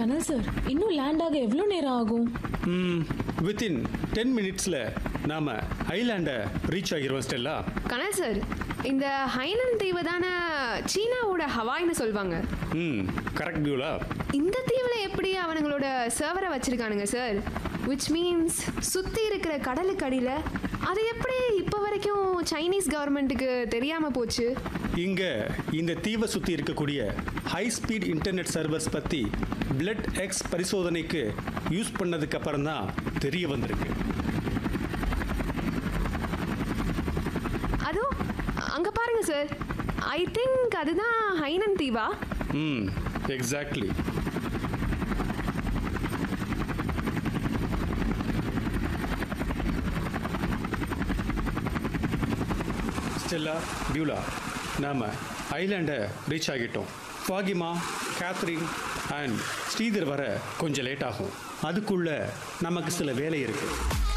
கனல் சார் இன்னும் லேண்ட் ஆக எவ்வளோ நேரம் ஆகும் வித்தின் டென் மினிட்ஸில் நாம் ஐலாண்டை ரீச் ஆகிருவோம் ஸ்டெல்லா கனல் சார் இந்த ஹைனன் தீவு தானே சீனாவோட ஹவாய்னு சொல்லுவாங்க ம் கரெக்ட் பியூலா இந்த தீவுல எப்படி அவனுங்களோட சர்வரை வச்சிருக்கானுங்க சார் which மீன்ஸ் சுத்தி இருக்கிற கடலுக்கு அடியில அது எப்படி இப்போ வரைக்கும் சைனீஸ் கவர்மெண்ட்டுக்கு தெரியாம போச்சு இங்கே இந்த தீவை சுற்றி இருக்கக்கூடிய ஹை ஸ்பீட் இன்டர்நெட் சர்வர்ஸ் பற்றி பிளட் எக்ஸ் பரிசோதனைக்கு யூஸ் பண்ணதுக்கு அப்புறம் தான் தெரிய வந்திருக்கு அதோ அங்க பாருங்க சார் ஐ திங்க் அதுதான் ஹைனன் தீவா ம் எக்ஸாக்ட்லி ஸ்டெல்லா பியூலா நாம் ஐலாண்டை ரீச் ஆகிட்டோம் ஃபாகிமா கேத்ரின் அண்ட் ஸ்ரீதர் வர கொஞ்சம் லேட் ஆகும் அதுக்குள்ள நமக்கு சில வேலை இருக்குது